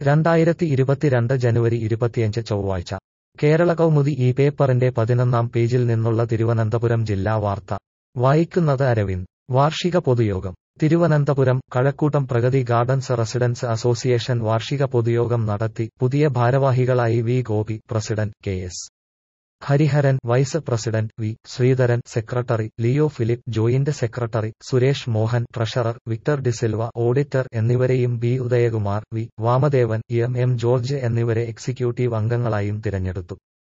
രണ്ടായിരത്തി ഇരുപത്തിരണ്ട് ജനുവരി ഇരുപത്തിയഞ്ച് ചൊവ്വാഴ്ച കേരള കൗമുദി ഈ പേപ്പറിന്റെ പതിനൊന്നാം പേജിൽ നിന്നുള്ള തിരുവനന്തപുരം ജില്ലാ വാർത്ത വായിക്കുന്നത് അരവിന്ദ് വാർഷിക പൊതുയോഗം Thiruvananthapuram Kazhakkoottam Pragathi gardens residents association വാർഷിക പൊതുയോഗം നടത്തി പുതിയ ഭാരവാഹികളായി V Gopi president K S Hariharan vice president V Sreedharan secretary Leo Philip joint secretary Suresh Mohan treasurer Victor D'Silva auditor എന്നിവരെയും B Udayakumar V Vamadevan M M George എന്നിവരെ എക്സിക്യൂട്ടീവ് അംഗങ്ങളായും തിരഞ്ഞെടുത്തു